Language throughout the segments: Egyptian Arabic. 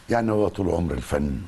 يعني هو طول عمر الفن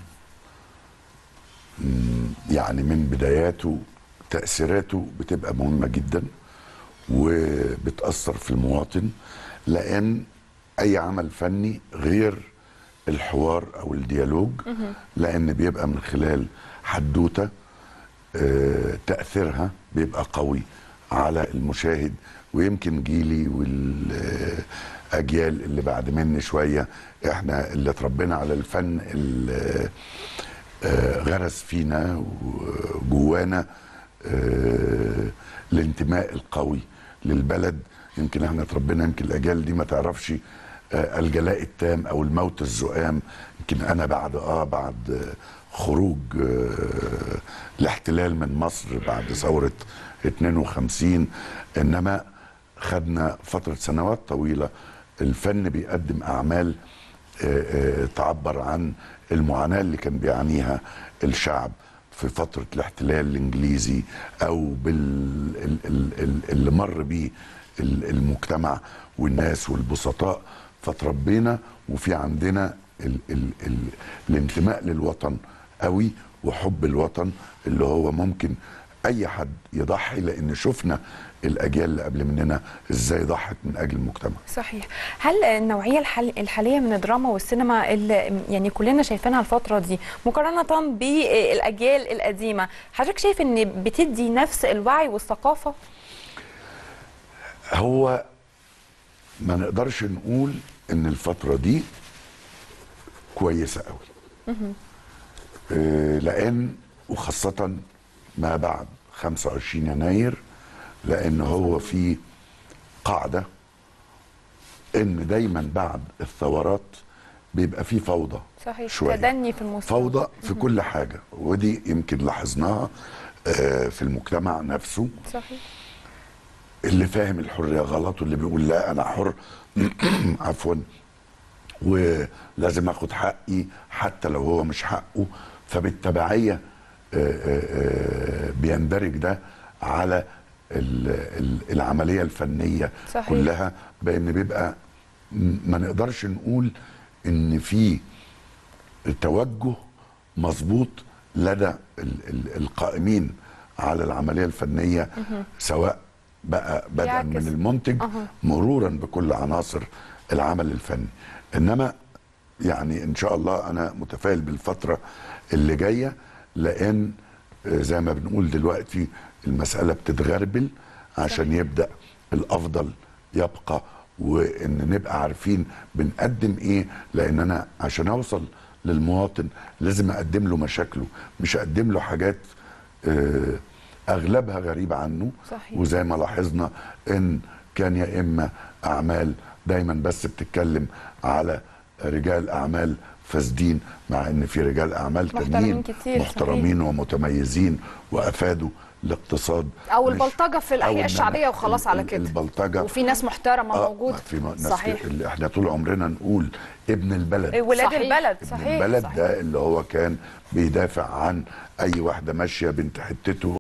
مم، يعني من بداياته تأثيراته بتبقى مهمة جدا وبتأثر في المواطن لأن أي عمل فني غير الحوار أو الديالوج لأن بيبقى من خلال حدوتة آه، تأثيرها بيبقى قوي على المشاهد ويمكن جيلي والأجيال اللي بعد مني شوية احنا اللي اتربينا على الفن اللي آه، غرس فينا وجوانا آه، الانتماء القوي للبلد يمكن احنا اتربينا يمكن الاجيال دي ما تعرفش آه، الجلاء التام او الموت الزؤام يمكن انا بعد اه بعد آه، خروج آه، الاحتلال من مصر بعد ثوره 52 انما خدنا فتره سنوات طويله الفن بيقدم اعمال آه، آه، تعبر عن المعاناه اللي كان بيعانيها الشعب في فتره الاحتلال الانجليزي او بال ال- ال- ال- اللي مر بيه ال- المجتمع والناس والبسطاء فتربينا وفي عندنا ال ال ال الانتماء للوطن قوي وحب الوطن اللي هو ممكن اي حد يضحي لان شفنا الاجيال اللي قبل مننا ازاي ضحت من اجل المجتمع صحيح هل النوعيه الحل... الحاليه من الدراما والسينما اللي يعني كلنا شايفينها الفتره دي مقارنه بالاجيال القديمه حضرتك شايف ان بتدي نفس الوعي والثقافه هو ما نقدرش نقول ان الفترة دي كويسة قوي آه، لان وخاصة ما بعد 25 يناير لان هو في قاعدة ان دايما بعد الثورات بيبقى في فوضى صحيح شوية. تدني في المستوى فوضى في كل حاجة ودي يمكن لاحظناها آه، في المجتمع نفسه صحيح اللي فاهم الحريه غلط واللي بيقول لا انا حر عفوا ولازم اخد حقي حتى لو هو مش حقه فبالتبعيه آه، آه، آه، بيندرج ده على ال- ال- العمليه الفنيه صحيح. كلها بان بيبقى م- ما نقدرش نقول ان في توجه مظبوط لدى ال- ال- القائمين على العمليه الفنيه سواء بقى بدءا يعكس. من المنتج أها. مرورا بكل عناصر العمل الفني انما يعني ان شاء الله انا متفائل بالفتره اللي جايه لان آه، زي ما بنقول دلوقتي المساله بتتغربل عشان يبدا الافضل يبقى وان نبقى عارفين بنقدم ايه لان انا عشان اوصل للمواطن لازم اقدم له مشاكله مش اقدم له حاجات آه، اغلبها غريبه عنه صحيح. وزي ما لاحظنا ان كان يا اما اعمال دايما بس بتتكلم على رجال اعمال فاسدين مع ان في رجال اعمال محترمين تانيين كتير، محترمين ومتميزين وافادوا الاقتصاد او مش- البلطجه في أو الاحياء إن الشعبيه أنا وخلاص ال- على ال- كده البلطجه وفي ناس محترمه آه، موجوده في م- ناس صحيح اللي احنا طول عمرنا نقول ابن البلد ولاد صحيح. البلد ابن صحيح البلد صحيح. ده اللي هو كان بيدافع عن اي واحده ماشيه بنت حتته